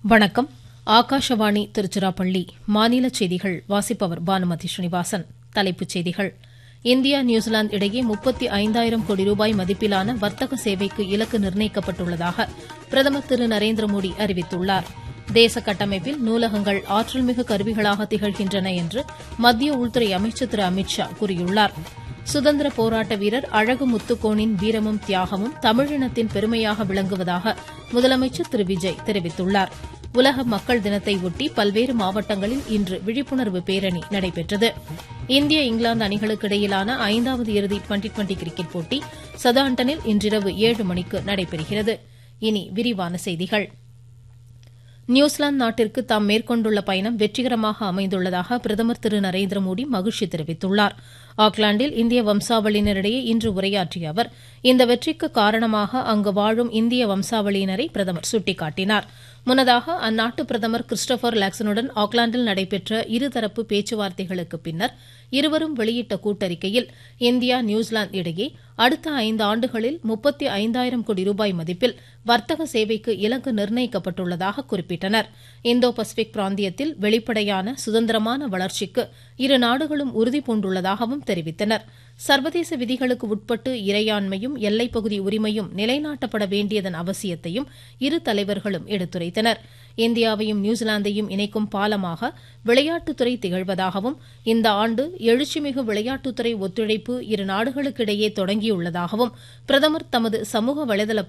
வணக்கம் ஆகாஷவாணி திருச்சிராப்பள்ளி மாநில செய்திகள் வாசிப்பவர் பானுமதி ஸ்ரீனிவாசன் தலைப்புச் செய்திகள் இந்தியா நியூசிலாந்து இடையே முப்பத்தி ஐந்தாயிரம் கோடி ரூபாய் மதிப்பிலான வர்த்தக சேவைக்கு இலக்கு நிர்ணயிக்கப்பட்டுள்ளதாக பிரதமர் திரு நரேந்திர மோடி அறிவித்துள்ளார் தேச கட்டமைப்பில் நூலகங்கள் ஆற்றல்மிகு கருவிகளாக திகழ்கின்றன என்று மத்திய உள்துறை அமைச்சர் திரு அமித் ஷா கூறியுள்ளார் சுதந்திர போராட்ட வீரர் அழகு முத்துக்கோனின் வீரமும் தியாகமும் தமிழினத்தின் பெருமையாக விளங்குவதாக முதலமைச்சர் திரு விஜய் தெரிவித்துள்ளார் உலக மக்கள் தினத்தை ஒட்டி பல்வேறு மாவட்டங்களில் இன்று விழிப்புணர்வு பேரணி நடைபெற்றது இந்திய இங்கிலாந்து அணிகளுக்கு இடையிலான ஐந்தாவது இறுதி டுவெண்டி டுவெண்டி கிரிக்கெட் போட்டி சதாம்டனில் இன்றிரவு ஏழு மணிக்கு நடைபெறுகிறது இனி விரிவான செய்திகள் நியூசிலாந்து நாட்டிற்கு தாம் மேற்கொண்டுள்ள பயணம் வெற்றிகரமாக அமைந்துள்ளதாக பிரதமர் திரு நரேந்திர மோடி மகிழ்ச்சி தெரிவித்துள்ளார் ஆக்லாந்தில் இந்திய வம்சாவளியினரிடையே இன்று உரையாற்றிய அவர் இந்த வெற்றிக்கு காரணமாக அங்கு வாழும் இந்திய வம்சாவளியினரை பிரதமர் சுட்டிக்காட்டினார் முன்னதாக அந்நாட்டு பிரதமர் கிறிஸ்டோபர் லாக்சனுடன் ஆக்லாந்தில் நடைபெற்ற இருதரப்பு பேச்சுவார்த்தைகளுக்கு பின்னர் இருவரும் வெளியிட்ட கூட்டறிக்கையில் இந்தியா நியூசிலாந்து இடையே அடுத்த ஐந்து ஆண்டுகளில் முப்பத்தி ஐந்தாயிரம் கோடி ரூபாய் மதிப்பில் வர்த்தக சேவைக்கு இலக்கு நிர்ணயிக்கப்பட்டுள்ளதாக குறிப்பிட்டனர் இந்தோ பசிபிக் பிராந்தியத்தில் வெளிப்படையான சுதந்திரமான வளர்ச்சிக்கு இரு நாடுகளும் உறுதி பூண்டுள்ளதாகவும் தெரிவித்தனர் சர்வதேச விதிகளுக்கு உட்பட்டு இறையாண்மையும் எல்லைப்பகுதி உரிமையும் நிலைநாட்டப்பட வேண்டியதன் அவசியத்தையும் இரு தலைவர்களும் எடுத்துரைத்தனர் இந்தியாவையும் நியூசிலாந்தையும் இணைக்கும் பாலமாக விளையாட்டுத்துறை திகழ்வதாகவும் இந்த ஆண்டு எழுச்சிமிகு விளையாட்டுத்துறை ஒத்துழைப்பு இரு நாடுகளுக்கிடையே தொடங்கியுள்ளதாகவும் பிரதமர் தமது சமூக வலைதள